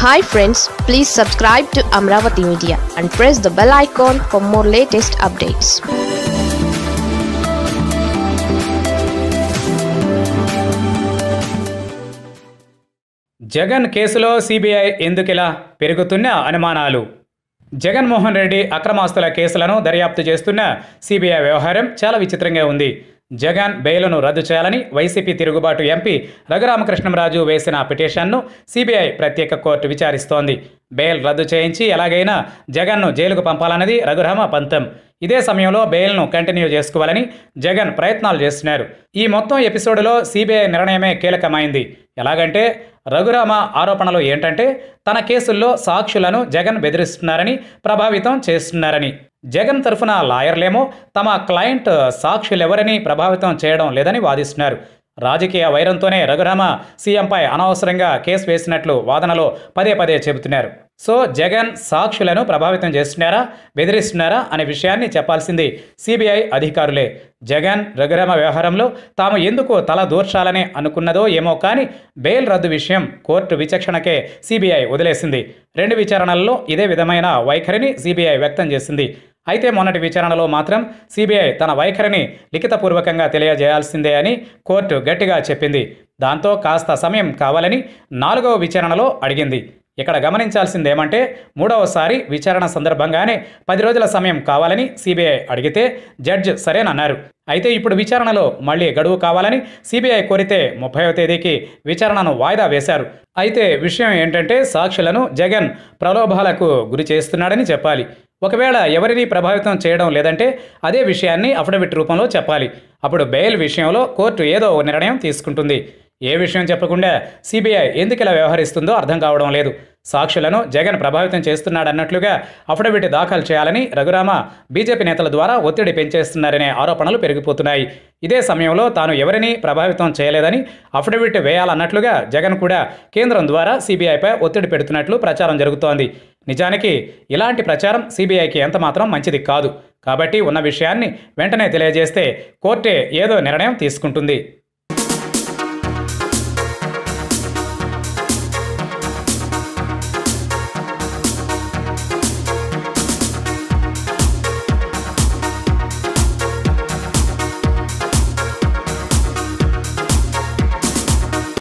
hi friends please subscribe to Amaravati media and press the bell icon for more latest updates Jagan కేసులో CBI ఎందుకిలా పెరుగుతున్న అనుమానాలు జగన్మోహన్ రెడ్డి అక్రమాస్తుల కేసులను దర్యాప్తు చేస్తున్న సిబిఐ వ్యవహారం చాలా విచిత్రంగా ఉంది జగన్ బెయిల్ను రద్దు చేయాలని వైసీపీ తిరుగుబాటు ఎంపీ రఘురామకృష్ణంరాజు వేసిన పిటిషన్ను సిబిఐ ప్రత్యేక కోర్టు విచారిస్తోంది బెయిల్ రద్దు చేయించి ఎలాగైనా జగన్ను జైలుకు పంపాలన్నది రఘురామ పంతం ఇదే సమయంలో బెయిల్ను కంటిన్యూ చేసుకోవాలని జగన్ ప్రయత్నాలు చేస్తున్నారు ఈ మొత్తం ఎపిసోడ్లో సిబిఐ నిర్ణయమే కీలకమైంది ఎలాగంటే రఘురామ ఆరోపణలు ఏంటంటే తన కేసుల్లో సాక్షులను జగన్ బెదిరిస్తున్నారని ప్రభావితం చేస్తున్నారని జగన్ తరఫున లాయర్లేమో తమ క్లయింట్ సాక్షులెవరని ప్రభావితం చేయడం లేదని వాదిస్తున్నారు రాజకీయ వైరంతోనే రఘురామ సీఎంపై అనవసరంగా కేసు వేసినట్లు వాదనలో పదే పదే చెబుతున్నారు సో జగన్ సాక్షులను ప్రభావితం చేస్తున్నారా బెదిరిస్తున్నారా అనే విషయాన్ని చెప్పాల్సింది సిబిఐ అధికారులే జగన్ రఘురామ వ్యవహారంలో తాము ఎందుకు తల దూర్చాలని అనుకున్నదో ఏమో కానీ బెయిల్ రద్దు విషయం కోర్టు విచక్షణకే సిబిఐ వదిలేసింది రెండు విచారణల్లో ఇదే విధమైన వైఖరిని సిబిఐ వ్యక్తం చేసింది అయితే మొన్నటి విచారణలో మాత్రం సిబిఐ తన వైఖరిని లిఖితపూర్వకంగా తెలియజేయాల్సిందే అని కోర్టు గట్టిగా చెప్పింది దాంతో కాస్త సమయం కావాలని నాలుగవ విచారణలో అడిగింది ఇక్కడ గమనించాల్సింది ఏమంటే మూడవసారి విచారణ సందర్భంగానే పది రోజుల సమయం కావాలని సిబిఐ అడిగితే జడ్జ్ సరేనన్నారు అయితే ఇప్పుడు విచారణలో మళ్ళీ గడువు కావాలని సిబిఐ కోరితే ముప్పైవ తేదీకి విచారణను వాయిదా వేశారు అయితే విషయం ఏంటంటే సాక్షులను జగన్ ప్రలోభాలకు గురి చేస్తున్నాడని చెప్పాలి ఒకవేళ ఎవరిని ప్రభావితం చేయడం లేదంటే అదే విషయాన్ని అఫిడవిట్ రూపంలో చెప్పాలి అప్పుడు బెయిల్ విషయంలో కోర్టు ఏదో ఒక నిర్ణయం తీసుకుంటుంది ఏ విషయం చెప్పకుండా సిబిఐ ఎందుకు ఇలా వ్యవహరిస్తుందో అర్థం కావడం లేదు సాక్షులను జగన్ ప్రభావితం చేస్తున్నాడన్నట్లుగా అఫిడవిట్ దాఖలు చేయాలని రఘురామ బీజేపీ నేతల ద్వారా ఒత్తిడి పెంచేస్తున్నారనే ఆరోపణలు పెరిగిపోతున్నాయి ఇదే సమయంలో తాను ఎవరిని ప్రభావితం చేయలేదని అఫిడవిట్ వేయాలన్నట్లుగా జగన్ కూడా కేంద్రం ద్వారా సిబిఐపై ఒత్తిడి పెడుతున్నట్లు ప్రచారం జరుగుతోంది నిజానికి ఇలాంటి ప్రచారం సిబిఐకి ఎంతమాత్రం మంచిది కాదు కాబట్టి ఉన్న విషయాన్ని వెంటనే తెలియజేస్తే కోర్టే ఏదో నిర్ణయం తీసుకుంటుంది